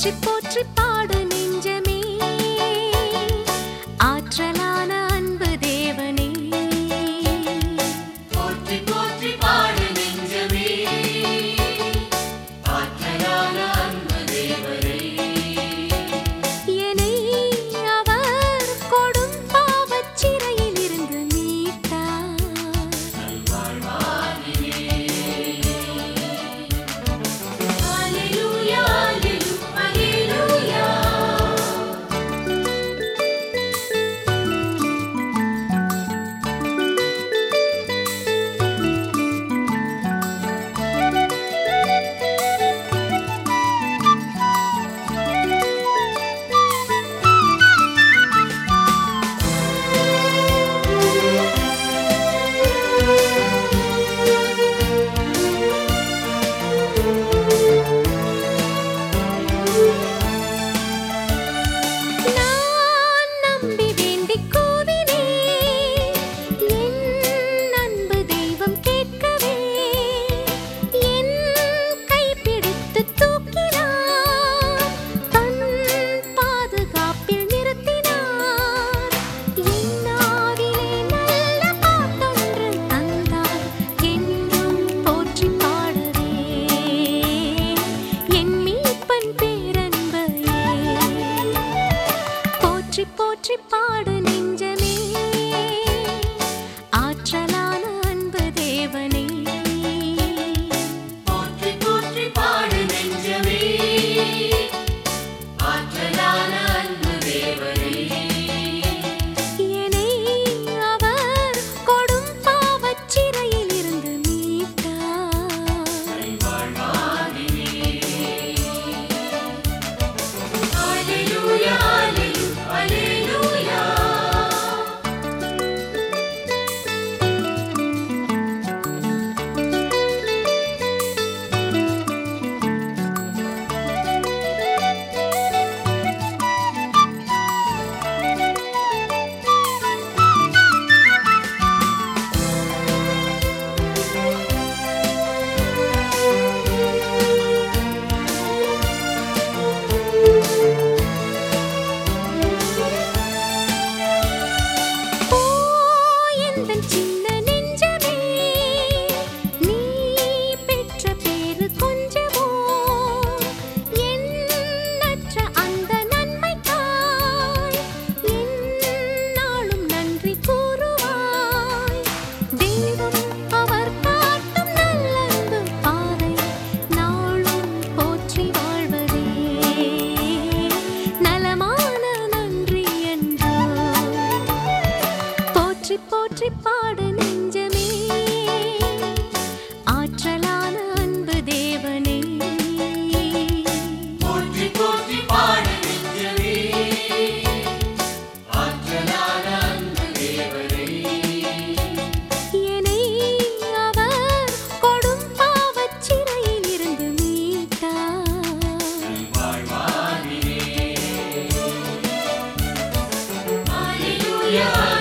போற்றி போற்றி பாடு நெஞ்சமே ஆற்றலான அன்பு தேவனே போற்றி போற்றி பாடு நெஞ்சமே ஆற்றலான அன்பு தேவரே என்னை அவர் கொடும் பாவச் சிறையில் இருந்து மீட்டார் அல்லேலூயா அல்லேலூயா நான் நம்பி வேண்டிக் கூவினேன் என் அன்பு தெய்வம் கேட்கவே என் கைப்பிடித்து தூக்கினார் தன் பாதுகாப்பில் நிறுத்தினார் என் ஆவிலே நல்ல பாட்டொன்று தந்தார் என்றும் போற்றி பாடுவே என் மீட்பன் பேரன்பையே போற்றி போற்றி பாடு நெஞ்சமே ஆற்றலான அன்பு தேவனே போற்றி போற்றி பாடு நெஞ்சமே ஆற்றலான அன்பு தேவரே என்னை அவர் கொடும் பாவச் சிறையில் இருந்து மீட்டார் அல்லேலூயா அல்லேலூயா ஓ எந்தன் சின்ன நெஞ்சமே நீ பெற்ற பேரு கொஞ்சமோ எண்ணற்ற அந்த நன்மைக்காய் எந்நாளும் நன்றி கூறுவாய் தெய்வம் அவர் காட்டும் நல்லன்பு பாதை நாளும் போற்றி வாழ்வதே நலமான நன்றி என்றோ போற்றி போற்றி பாடு நெஞ்சமே ஆற்றலான அன்பு தேவனே போற்றி போற்றி பாடு நெஞ்சமே ஆற்றலான அன்பு தேவரே என்னை அவர் கொடும் பாவச் சிறையில் இருந்து மீட்டார் அல்லேலூயா